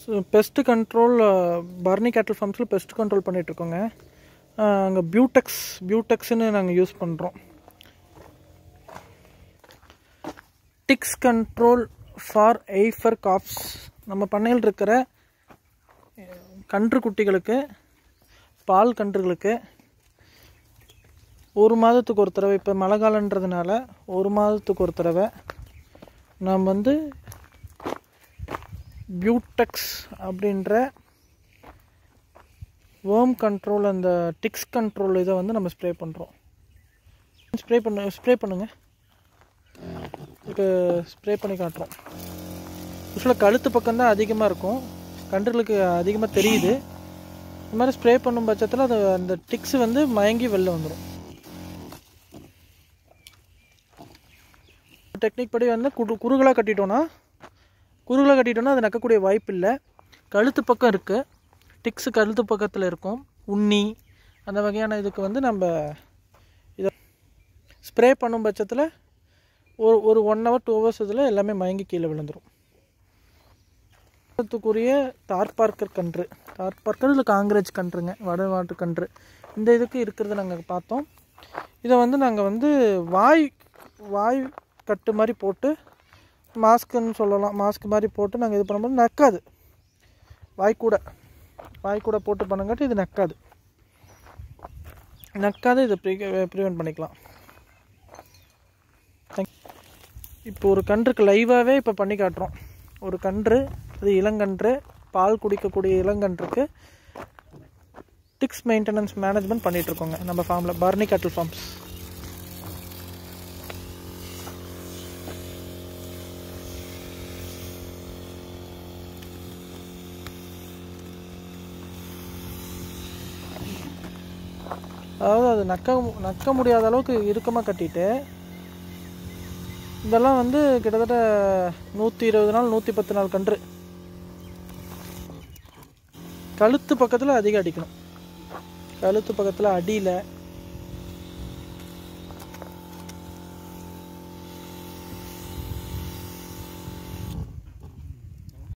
pest control Barney கேட்டில் ஃபார்ம்ஸில் pest control பண்ணிகிட்ருக்கோங்க அங்கே பியூடெக்ஸ் பியூடெக்ஸ்னு நாங்கள் யூஸ் பண்ணுறோம் ticks control for heifer calves நம்ம பண்ணையில் இருக்கிற கன்று குட்டிகளுக்கு பால் கன்றுகளுக்கு ஒரு மாதத்துக்கு ஒரு தடவை இப்போ மழை காலன்றதுனால ஒரு மாதத்துக்கு ஒரு தடவை நாம் வந்து பியூடெக்ஸ் அப்படின்ற வேர்ம் கண்ட்ரோல் அந்த டிக்ஸ் கண்ட்ரோல் இதை வந்து நம்ம ஸ்ப்ரே பண்ணுறோம் ஸ்ப்ரே பண்ணு ஸ்ப்ரே பண்ணுங்கள் இப்போ ஸ்ப்ரே பண்ணி காட்டுறோம் யூஸ்வலாக கழுத்து பக்கம்தான் அதிகமாக இருக்கும் கன்றுகளுக்கு அதிகமாக தெரியுது இந்த மாதிரி ஸ்ப்ரே பண்ணும் பட்சத்தில் அது அந்த டிக்ஸ் வந்து மயங்கி வெளில வந்துடும் டெக்னிக் படி வந்து குறு குறுகலாக கட்டிட்டோன்னா குறுகலாக கட்டிட்டோன்னா அது நக்கக்கூடிய வாய்ப்பு இல்லை கழுத்து பக்கம் இருக்குது டிக்ஸு கழுத்து பக்கத்தில் இருக்கும் உண்ணி அந்த வகையான இதுக்கு வந்து நம்ம இதை ஸ்ப்ரே பண்ணும் பட்சத்தில் ஒரு ஒரு ஒன் ஹவர் டூ ஹவர்ஸ் இதில் எல்லாமே மயங்கி கீழே விழுந்துடும் த்துக்குரிய தார்பார்க்கர் கன்று தார்பார்க்கர் இல்லை காங்கிரேஜ் கன்றுங்க வடநாட்டு கன்று இந்த இதுக்கு இருக்கிறத நாங்கள் பார்த்தோம் இதை வந்து நாங்கள் வந்து வாய் வாய் கட்டு மாதிரி போட்டு மாஸ்க்குன்னு சொல்லலாம் மாஸ்க் மாதிரி போட்டு நாங்கள் இது பண்ணும்போது நக்காது வாய்க்கூட வாய்க்கூட போட்டு பண்ணுங்காட்டி இது நக்காது நக்காது இதை ப்ரி ப்ரிவெண்ட் பண்ணிக்கலாம் இப்போ ஒரு கன்றுக்கு லைவாகவே இப்போ பண்ணி காட்டுறோம் ஒரு கன்று அது இளங்கன்று பால் குடிக்கக்கூடிய இளங்கன்றுக்கு டிக்ஸ் மெயின்டெனன்ஸ் மேனேஜ்மெண்ட் பண்ணிகிட்ருக்கோங்க நம்ம ஃபார்மில் பர்னி கேட்டில் ஃபார்ம்ஸ் அதாவது அது நக்க நக்க முடியாத அளவுக்கு இறுக்கமாக கட்டிட்டு இதெல்லாம் வந்து கிட்டத்தட்ட நூற்றி இருபது நாள் நூற்றி பத்து நாள் கன்று கழுத்து பக்கத்தில் அதிகம் அடிக்கணும் கழுத்து பக்கத்தில் அடியில்